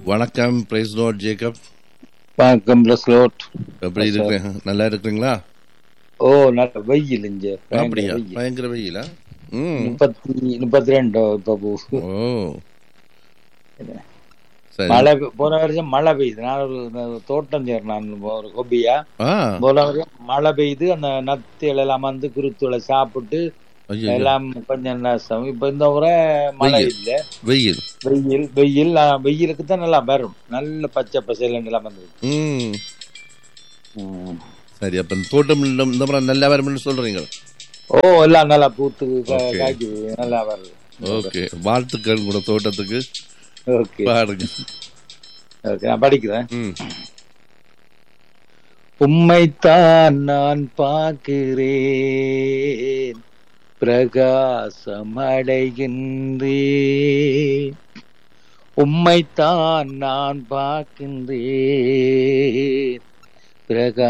வணக்கம் praise lord Jacob வணக்கம் praise lord எப்படி இருக்கிறீங்க நல்லா இருக்கிறீங்களா ஓ நல்ல வெயில் இங்க பயங்கர அப்படியா வெயில். பயங்கர வெயிலா ம் முப்பத்தி முப்பத்தி ரெண்டு இப்ப போ- ஓ சரி மழை பெ- போன வருஷம் மழை பெய்யுது நான் ஒரு ஒரு தோட்டம் சேர்னான் ஒரு கொபியா ஆ போன வருஷம் மழை பெய்யுது அந்த நத்திகள் எல்லாம் வந்து குருத்துளை சாப்பிட்டு ஐயோ எல்லாம் கொஞ்சம் நஷ்டம் இப்ப இந்த முறை மழை வெயில். இல்ல வெயில் வெயில் வெயில் ஆ, வெயிலுக்கு தான் நல்லா வரும் நல்ல பச்சை பசையில் எல்லாம் வந்துருக்கு ம் ம். சரி அப்ப இந்த தோட்டம் இந்த இந்த முறை நல்லா வரும்னு சொல்றீங்க ஓ எல்லாம் நல்லா பூத்து கா- Okay. காய்க்குது நல்லா வருது ஓகே வாழ்த்துக்கள் கூட தோட்டத்துக்கு ஓகே பாருங்க ஓகே நான் படிக்கிறேன் ம் உம்மைத்தான் நான் பார்க்கிறேன் பிரகாசம் அடைகின்றேன் உம்மைத்தான் நான் பார்க்கின்றேன் பிரகா